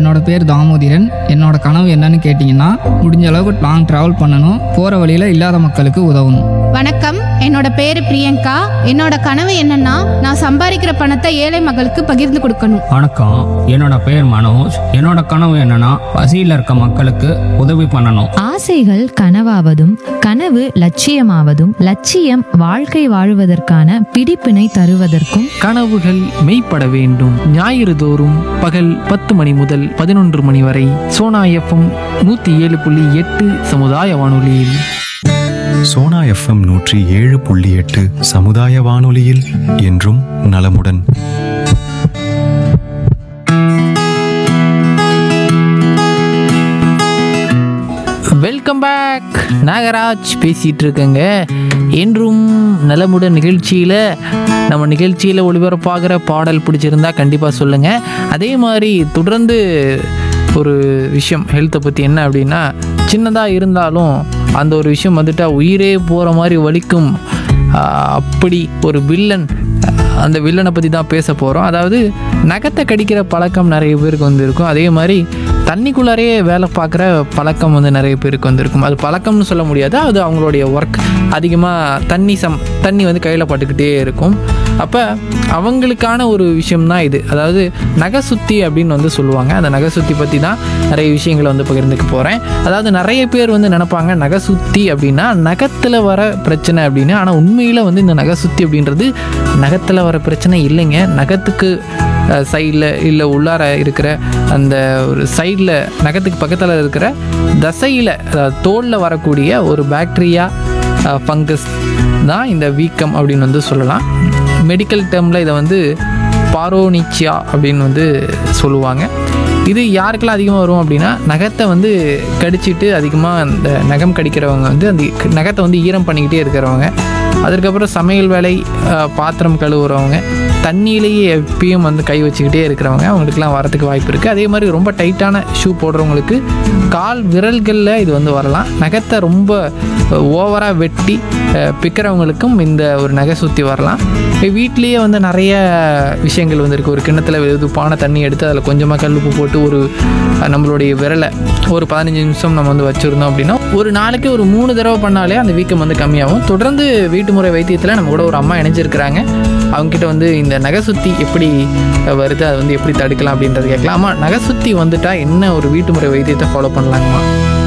என்னோட பேர் தாமோதிரன் என்னோட கனவு என்னன்னு கேட்டிங்கன்னா முடிஞ்ச அளவுக்கு லாங் ட்ராவல் பண்ணணும் போகிற வழியில் இல்லாத மக்களுக்கு உதவணும் வணக்கம் என்னோட பேரு பிரியங்கா என்னோட கனவு என்னன்னா நான் சம்பாதிக்கிற பணத்தை ஏழை மக்களுக்கு பகிர்ந்து கொடுக்கணும் வணக்கம் என்னோட பேர் மனோஜ் என்னோட கனவு என்னன்னா பசியில் இருக்க மக்களுக்கு உதவி பண்ணணும் ஆசைகள் கனவாவதும் கனவு லட்சியமாவதும் லட்சியம் வாழ்க்கை வாழுவதற்கான பிடிப்பினை தருவதற்கும் கனவுகள் மெய்ப்பட வேண்டும் ஞாயிறு தோறும் பகல் பத்து மணி முதல் பதினொன்று மணி வரை சோனா எஃப்எம் நூற்றி ஏழு புள்ளி எட்டு சமுதாய வானொலியில் சோனா எஃப்எம் நூற்றி ஏழு புள்ளி எட்டு சமுதாய வானொலியில் என்றும் நலமுடன் வெல்கம் பேக் நாகராஜ் பேசிகிட்டு இருக்கேங்க என்றும் நலமுடன் நிகழ்ச்சியில் நம்ம நிகழ்ச்சியில் ஒளிபரப்பாகிற பாடல் பிடிச்சிருந்தா கண்டிப்பாக சொல்லுங்கள் அதே மாதிரி தொடர்ந்து ஒரு விஷயம் ஹெல்த்தை பற்றி என்ன அப்படின்னா சின்னதாக இருந்தாலும் அந்த ஒரு விஷயம் வந்துட்டா உயிரே போகிற மாதிரி வலிக்கும் ஆஹ், அப்படி ஒரு வில்லன் அந்த வில்லனை பற்றி தான் பேச போகிறோம் அதாவது நகத்தை கடிக்கிற பழக்கம் நிறைய பேருக்கு வந்து இருக்கும் அதே மாதிரி தண்ணிக்குள்ளாரே வேலை பார்க்குற பழக்கம் வந்து நிறைய பேருக்கு வந்திருக்கும் அது பழக்கம்னு சொல்ல முடியாது அது அவங்களுடைய ஒர்க் அதிகமாக தண்ணி சம் தண்ணி வந்து கையில் பட்டுக்கிட்டே இருக்கும் அப்போ அவங்களுக்கான ஒரு விஷயம் தான் இது அதாவது நகை சுத்தி அப்படின்னு வந்து சொல்லுவாங்க அந்த நகை சுத்தி பற்றி தான் நிறைய விஷயங்களை வந்து பகிர்ந்துக்க போகிறேன் அதாவது நிறைய பேர் வந்து நினைப்பாங்க நகை சுத்தி அப்படின்னா நகத்தில் வர பிரச்சனை அப்படின்னு ஆனால் உண்மையில் வந்து இந்த நகை சுத்தி அப்படின்றது நகத்தில் வர பிரச்சனை இல்லைங்க நகத்துக்கு சைடில் இல்லை உள்ளார இருக்கிற அந்த ஒரு சைடில் நகத்துக்கு பக்கத்தில் இருக்கிற தசையில் தோலில் வரக்கூடிய ஒரு பாக்டீரியா ஃபங்கஸ் தான் இந்த வீக்கம் அப்படின்னு வந்து சொல்லலாம் மெடிக்கல் டேர்மில் இதை வந்து பாரோனிச்சியா அப்படின்னு வந்து சொல்லுவாங்க இது யாருக்கெல்லாம் அதிகமாக வரும் அப்படின்னா நகத்தை வந்து கடிச்சிட்டு அதிகமாக அந்த நகம் கடிக்கிறவங்க வந்து அந்த நகத்தை வந்து ஈரம் பண்ணிக்கிட்டே இருக்கிறவங்க அதுக்கப்புறம் சமையல் வேலை அஹ், பாத்திரம் கழுவுறவங்க தண்ணியிலேயே எப்பயும் வந்து கை வச்சுக்கிட்டே இருக்கிறவங்க அவங்களுக்குலாம் வரதுக்கு வாய்ப்பு இருக்குது அதே மாதிரி ரொம்ப டைட்டான ஷூ போடுறவங்களுக்கு கால் விரல்களில் இது வந்து வரலாம் நகத்தை ரொம்ப ஓவராக வெட்டி அஹ், பிக்கிறவங்களுக்கும் இந்த ஒரு நகை சுற்றி வரலாம் இப்போ வீட்லேயே வந்து நிறைய விஷயங்கள் வந்து இருக்குது ஒரு கிண்ணத்தில் வெதுப்பான தண்ணி எடுத்து அதில் கொஞ்சமாக கல்லுப்பு போட்டு ஒரு அஹ், நம்மளுடைய விரலை ஒரு பதினஞ்சு நிமிஷம் நம்ம வந்து வச்சுருந்தோம் அப்படின்னா ஒரு நாளைக்கு ஒரு மூணு தடவை பண்ணாலே அந்த வீக்கம் வந்து கம்மியாகும் தொடர்ந்து வீட்டு முறை வைத்தியத்தில் நம்ம கூட ஒரு அம்மா இணைஞ்சிருக்கிறாங்க அவங்ககிட்ட வந்து இந்த நகை சுத்தி எப்படி வருது அதை வந்து எப்படி தடுக்கலாம் அப்படின்றது கேட்கலாம் அம்மா நகை சுத்தி வந்துட்டா என்ன ஒரு வீட்டு முறை வைத்தியத்தை ஃபாலோ பண்ணலாங்கம்மா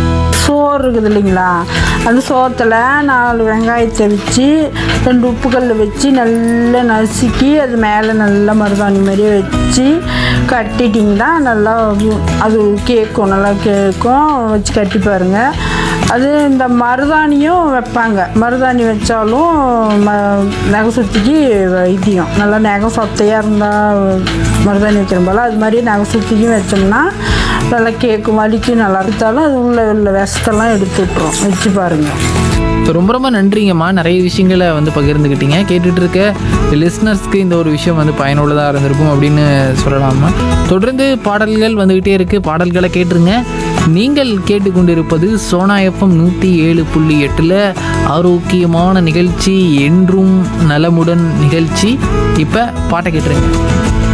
சோறு இருக்குது இல்லைங்களா அந்த சோத்தில் நாலு வெங்காயத்தை வச்சு ரெண்டு உப்புக்கல் வச்சு நல்லா நசுக்கி அது மேலே நல்லா மருதாணி மாதிரியே வச்சு கட்டிட்டிங்கன்னா நல்லா அது கேட்கும் நல்லா கேட்கும் வச்சு கட்டி பாருங்கள் அது இந்த மருதாணியும் வைப்பாங்க மருதாணி வச்சாலும் ம நகை சுத்திக்கு வைத்தியம் நல்லா நகை சொத்தையாக இருந்தால் மருதாணி வைக்கிற போல அது மாதிரி நகை சுத்திக்கும் வச்சோம்னா நல்லா கேட்கும் வலிக்கும் நல்லா இருந்தாலும் அது உள்ள உள்ள விஷத்தெல்லாம் எடுத்து விட்ரும் வச்சு பாருங்கள் ஸோ ரொம்ப ரொம்ப நன்றிங்கம்மா நிறைய விஷயங்களை வந்து பகிர்ந்துக்கிட்டீங்க கேட்டுட்டு இருக்க லிஸ்னர்ஸ்க்கு இந்த ஒரு விஷயம் வந்து பயனுள்ளதாக இருந்திருக்கும் அப்படின்னு சொல்லலாமா தொடர்ந்து பாடல்கள் வந்துக்கிட்டே இருக்குது பாடல்களை கேட்டுருங்க நீங்கள் கேட்டுக்கொண்டிருப்பது சோனா எஃப்எம் நூற்றி ஏழு புள்ளி எட்டில் ஆரோக்கியமான நிகழ்ச்சி என்றும் நலமுடன் நிகழ்ச்சி இப்போ பாட்டை கேட்டுருங்க